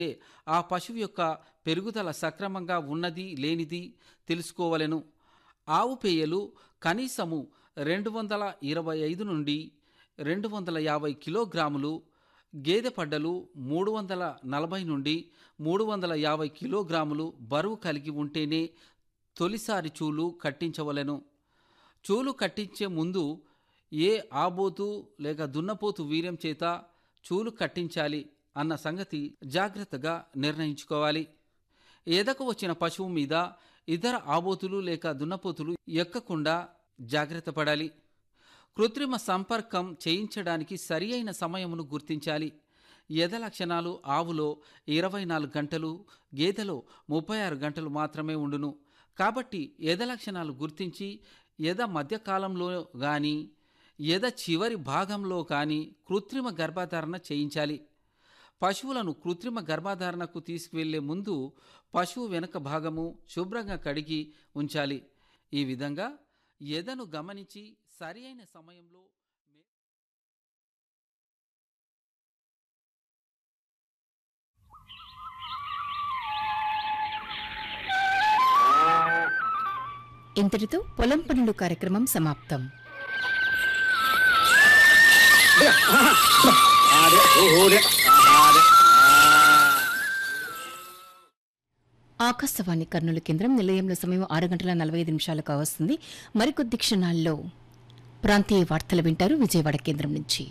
ఆ పశువు యొక్క పెరుగుదల సక్రమంగా ఉన్నది లేనిది తెలుసుకోవలెను ఆవు పేయలు కనీసము రెండు వందల ఇరవై ఐదు నుండి రెండు వందల యాభై కిలోగ్రాములు గేదె పడ్డలు మూడు వందల నలభై నుండి మూడు వందల యాభై కిలోగ్రాములు బరువు కలిగి ఉంటేనే తొలిసారి చూలు కట్టించవలెను చూలు కట్టించే ముందు ఏ ఆబోతు లేక దున్నపోతు వీర్యం చేత చూలు కట్టించాలి అన్న సంగతి జాగ్రత్తగా నిర్ణయించుకోవాలి ఎదకు వచ్చిన పశువు మీద ఇతర ఆబోతులు లేక దున్నపోతులు ఎక్కకుండా జాగ్రత్త పడాలి కృత్రిమ సంపర్కం చేయించడానికి సరి అయిన సమయమును గుర్తించాలి ఎద లక్షణాలు ఆవులో ఇరవై నాలుగు గంటలు గేదెలో ముప్పై ఆరు గంటలు మాత్రమే ఉండును కాబట్టి ఎద లక్షణాలు గుర్తించి ఎద మధ్యకాలంలో కానీ ఎద చివరి భాగంలో కానీ కృత్రిమ గర్భధారణ చేయించాలి పశువులను కృత్రిమ గర్భధారణకు తీసుకువెళ్లే ముందు పశువు వెనుక భాగము శుభ్రంగా కడిగి ఉంచాలి ఈ విధంగా ఎదను గమనించి సరి అయిన సమయంలో మే- ఇంతటితో పొలం పనులు కార్యక్రమం సమాప్తం ఆకాశవాణి కర్నూలు కేంద్రం నిలయంలో సమయం ఆరు గంటల నలభై ఐదు నిమిషాలకు వస్తుంది మరికొద్ది క్షణాల్లో ప్రాంతీయ వార్తలు వింటారు విజయవాడ కేంద్రం నుంచి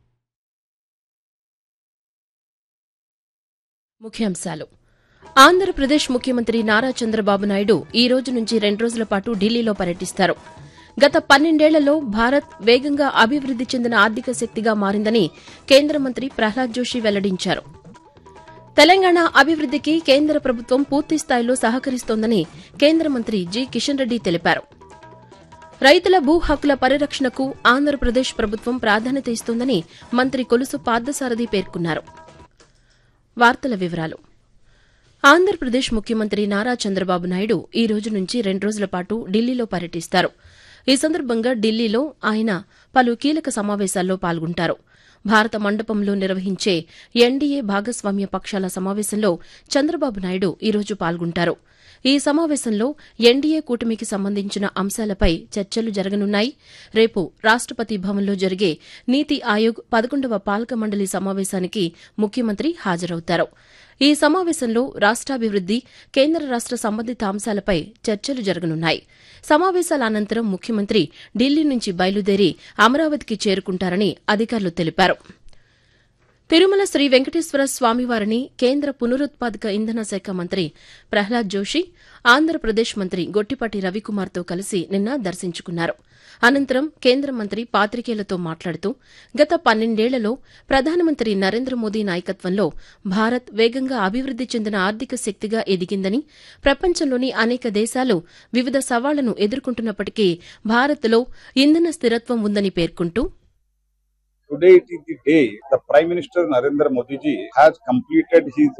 ముఖ్యాంశాలు ఆంధ్రప్రదేశ్ ముఖ్యమంత్రి నారా చంద్రబాబు నాయుడు ఈ రోజు నుంచి రెండు రోజుల పాటు ఢిల్లీలో పర్యటిస్తారు గత పన్నెండేళ్లలో భారత్ వేగంగా అభివృద్ది చెందిన ఆర్థిక శక్తిగా మారిందని కేంద్ర మంత్రి ప్రహ్లాద్ జోషి వెల్లడించారు తెలంగాణ అభివృద్దికి కేంద్ర ప్రభుత్వం పూర్తి స్థాయిలో సహకరిస్తోందని కేంద్ర మంత్రి జి కిషన్ రెడ్డి తెలిపారు రైతుల భూ హక్కుల పరిరక్షణకు ఆంధ్రప్రదేశ్ ప్రభుత్వం ప్రాధాన్యత ఇస్తోందని మంత్రి కొలుసు పార్థసారథి పేర్కొన్నారు వార్తల వివరాలు ఆంధ్రప్రదేశ్ ముఖ్యమంత్రి నారా చంద్రబాబు నాయుడు ఈ రోజు నుంచి రెండు రోజుల పాటు ఢిల్లీలో పర్యటిస్తారు ఈ సందర్భంగా ఢిల్లీలో ఆయన పలు కీలక సమావేశాల్లో పాల్గొంటారు భారత మండపంలో నిర్వహించే ఎన్డీఏ భాగస్వామ్య పక్షాల సమావేశంలో చంద్రబాబు నాయుడు ఈ రోజు పాల్గొంటారు ఈ సమావేశంలో ఎన్డీఏ కూటమికి సంబంధించిన అంశాలపై చర్చలు జరగనున్నాయి రేపు రాష్టపతి భవన్లో జరిగే నీతి ఆయోగ్ పదకొండవ పాలక మండలి సమావేశానికి ముఖ్యమంత్రి హాజరవుతారు ఈ సమావేశంలో రాష్ట్రాభివృద్ది కేంద్ర రాష్ట్ర సంబంధిత అంశాలపై చర్చలు జరగనున్నాయి సమావేశాల అనంతరం ముఖ్యమంత్రి ఢిల్లీ నుంచి బయలుదేరి అమరావతికి చేరుకుంటారని అధికారులు తెలిపారు తిరుమల శ్రీ వెంకటేశ్వర స్వామివారిని కేంద్ర పునరుత్పాదక ఇంధన శాఖ మంత్రి ప్రహ్లాద్ జోషి ఆంధ్రప్రదేశ్ మంత్రి గొట్టిపాటి రవికుమార్తో కలిసి నిన్న దర్శించుకున్నారు అనంతరం కేంద్ర మంత్రి పాత్రికేయులతో మాట్లాడుతూ గత పన్నెండేళ్లలో ప్రధానమంత్రి నరేంద్ర మోదీ నాయకత్వంలో భారత్ వేగంగా అభివృద్ది చెందిన ఆర్థిక శక్తిగా ఎదిగిందని ప్రపంచంలోని అనేక దేశాలు వివిధ సవాళ్లను ఎదుర్కొంటున్నప్పటికీ భారత్లో ఇంధన స్థిరత్వం ఉందని పేర్కొంటూ Today it is the day the Prime Minister Narendra Modi ji has completed his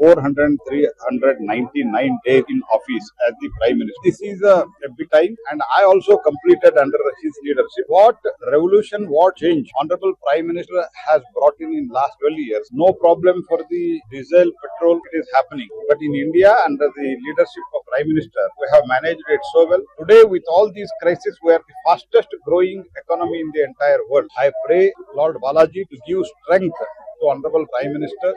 499 days in office as the Prime Minister. This is a, a big time and I also completed under his leadership. What revolution, what change Honorable Prime Minister has brought in in last 12 years. No problem for the diesel, petrol, it is happening. But in India under the leadership of Prime Minister, we have managed it so well. Today with all these crises, we are the fastest growing economy in the entire world. I pray Lord Balaji to give strength to Honorable Prime Minister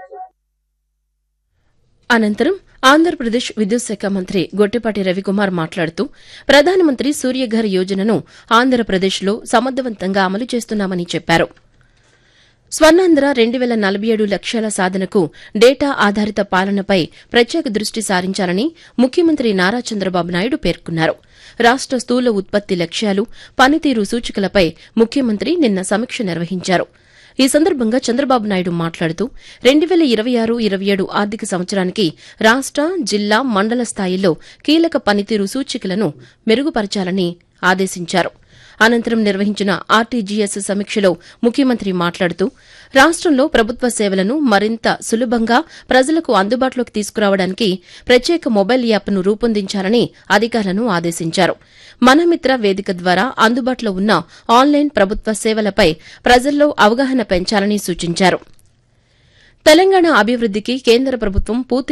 అనంతరం ఆంధ్రప్రదేశ్ విద్యుత్ శాఖ మంత్రి గొట్టిపాటి రవికుమార్ మాట్లాడుతూ ప్రధానమంత్రి సూర్యఘర్ యోజనను ఆంధ్రప్రదేశ్లో సమర్థవంతంగా అమలు చేస్తున్నామని చెప్పారు స్వర్ణాంధ్ర రెండు వేల నలభై ఏడు లక్ష్యాల సాధనకు డేటా ఆధారిత పాలనపై ప్రత్యేక దృష్టి సారించాలని ముఖ్యమంత్రి నారా చంద్రబాబు నాయుడు పేర్కొన్నారు రాష్ట స్థూల ఉత్పత్తి లక్ష్యాలు పనితీరు సూచికలపై ముఖ్యమంత్రి నిన్న సమీక్ష నిర్వహించారు ఈ సందర్భంగా చంద్రబాబు నాయుడు మాట్లాడుతూ రెండు వేల ఇరవై ఆరు ఇరవై ఏడు ఆర్థిక సంవత్సరానికి రాష్ట జిల్లా మండల స్థాయిల్లో కీలక పనితీరు సూచికలను మెరుగుపరచాలని ఆదేశించారు అనంతరం నిర్వహించిన ఆర్టీజీఎస్ సమీక్షలో ముఖ్యమంత్రి మాట్లాడుతూ రాష్టంలో ప్రభుత్వ సేవలను మరింత సులభంగా ప్రజలకు అందుబాటులోకి తీసుకురావడానికి ప్రత్యేక మొబైల్ యాప్ను రూపొందించాలని అధికారులను ఆదేశించారు మనమిత్ర వేదిక ద్వారా అందుబాటులో ఉన్న ఆన్లైన్ ప్రభుత్వ సేవలపై ప్రజల్లో అవగాహన పెంచాలని సూచించారు తెలంగాణ అభివృద్దికి కేంద్ర ప్రభుత్వం పూర్తి